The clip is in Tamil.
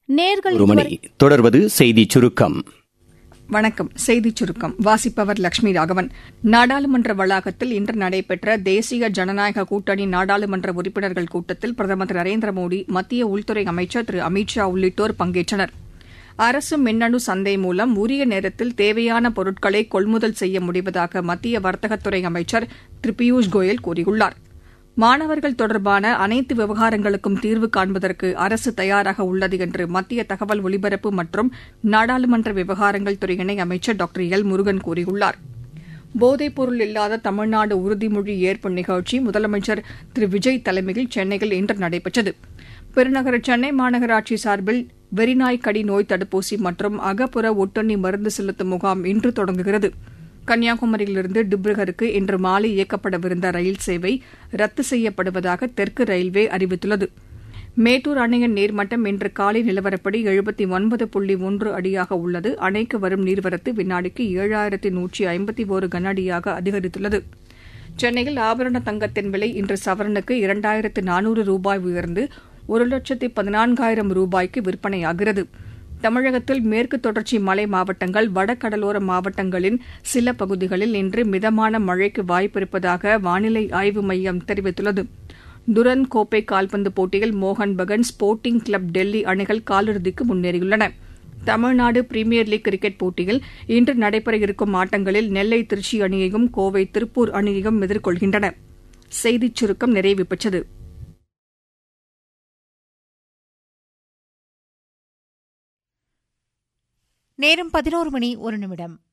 நேர்கள் ஒரு மணி தொடர்வது செய்தி சுருக்கம் வணக்கம் செய்திச் சுருக்கம் வாசிப்பவர் லட்சுமி ராகவன் நாடாளுமன்ற வளாகத்தில் இன்று நடைபெற்ற தேசிய ஜனநாயக கூட்டணி நாடாளுமன்ற உறுப்பினர்கள் கூட்டத்தில் பிரதமர் திரு நரேந்திர மோடி மத்திய உள்துறை அமைச்சர் திரு அமித் ஷா உள்ளிட்டோர் பங்கேற்றனர் அரசு மின்னணு சந்தை மூலம் உரிய நேரத்தில் தேவையான பொருட்களை கொள்முதல் செய்ய முடிவதாக மத்திய வர்த்தகத்துறை அமைச்சர் திரு பியூஷ் கோயல் கூறியுள்ளார் மாணவர்கள் தொடர்பான அனைத்து விவகாரங்களுக்கும் தீர்வு காண்பதற்கு அரசு தயாராக உள்ளது என்று மத்திய தகவல் ஒலிபரப்பு மற்றும் நாடாளுமன்ற விவகாரங்கள் துறை இணை அமைச்சர் டாக்டர் எல் முருகன் கூறியுள்ளார் போதைப்பொருள் இல்லாத தமிழ்நாடு உறுதிமொழி ஏற்பு நிகழ்ச்சி முதலமைச்சர் திரு விஜய் தலைமையில் சென்னையில் இன்று நடைபெற்றது பெருநகர சென்னை மாநகராட்சி சார்பில் வெறிநாய் கடி நோய் தடுப்பூசி மற்றும் அகப்புற ஒட்டுண்ணி மருந்து செலுத்தும் முகாம் இன்று தொடங்குகிறது கன்னியாகுமரியிலிருந்து டிப்ருகருக்கு இன்று மாலை இயக்கப்படவிருந்த ரயில் சேவை ரத்து செய்யப்படுவதாக தெற்கு ரயில்வே அறிவித்துள்ளது மேட்டூர் அணையின் நீர்மட்டம் இன்று காலை நிலவரப்படி எழுபத்தி ஒன்பது புள்ளி ஒன்று அடியாக உள்ளது அணைக்கு வரும் நீர்வரத்து வினாடிக்கு ஏழாயிரத்தி நூற்றி ஐம்பத்தி ஒரு கன அடியாக அதிகரித்துள்ளது சென்னையில் ஆபரண தங்கத்தின் விலை இன்று சவரனுக்கு இரண்டாயிரத்து நானூறு ரூபாய் உயர்ந்து ஒரு லட்சத்து பதினான்காயிரம் ரூபாய்க்கு விற்பனையாகிறது தமிழகத்தில் மேற்கு தொடர்ச்சி மலை மாவட்டங்கள் வடகடலோர மாவட்டங்களின் சில பகுதிகளில் இன்று மிதமான மழைக்கு வாய்ப்பிருப்பதாக வானிலை ஆய்வு மையம் தெரிவித்துள்ளது துரன் கோப்பை கால்பந்து போட்டியில் மோகன் பகன் ஸ்போர்ட்டிங் கிளப் டெல்லி அணிகள் காலிறுதிக்கு முன்னேறியுள்ளன தமிழ்நாடு பிரீமியர் லீக் கிரிக்கெட் போட்டியில் இன்று நடைபெற இருக்கும் ஆட்டங்களில் நெல்லை திருச்சி அணியையும் கோவை திருப்பூர் அணியையும் எதிர்கொள்கின்றன செய்திச் சுருக்கம் நிறைவு பெற்றது நேரம் பதினோரு மணி ஒரு நிமிடம்